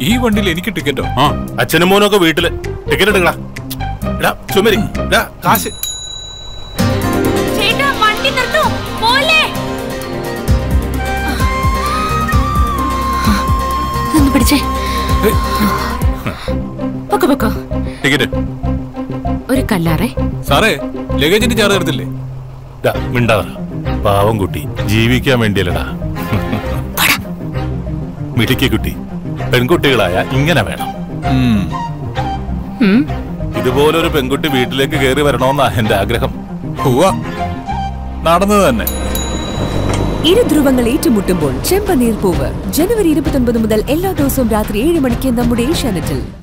ഈ വണ്ടിയിൽ എനിക്ക് ടിക്കറ്റോ ആ അച്ഛനും മോനും ഒക്കെ വീട്ടില് ടിക്കറ്റ് എടുക്കടാ എടാ ചുമരി എടാ കാശ് ചേട്ടാ വണ്ടി നിർത്തൂ പോലെ ഒന്ന് പിടിച്ചേ പൊക്കോ പൊക്കോ ടിക്കറ്റ് ഒരു കല്ലാറേ സാറേ ലഗേജിന്റെ ചാർജ് എടുത്തില്ലേ ദാ, മിണ്ടാതെ പാവം കുട്ടി ജീവിക്കാൻ വേണ്ടിയല്ലടാ മിടുക്കി കുട്ടി പെൺകുട്ടികളായ ഇങ്ങനെ വേണം ഉം. ഇതുപോലൊരു പെൺകുട്ടി വീട്ടിലേക്ക് കയറി വരണമെന്നാ എന്റെ ആഗ്രഹം ഉവ്വ. നടന്നത് തന്നെ ഇരു ധ്രുവങ്ങൾ ഏറ്റുമുട്ടുമ്പോൾ ചെമ്പനീർ പൂവ് ജനുവരി ഇരുപത്തൊൻപത് മുതൽ എല്ലാ ദിവസവും രാത്രി ഏഴ് മണിക്ക് നമ്മുടെ ഏഷ്യാനെറ്റിൽ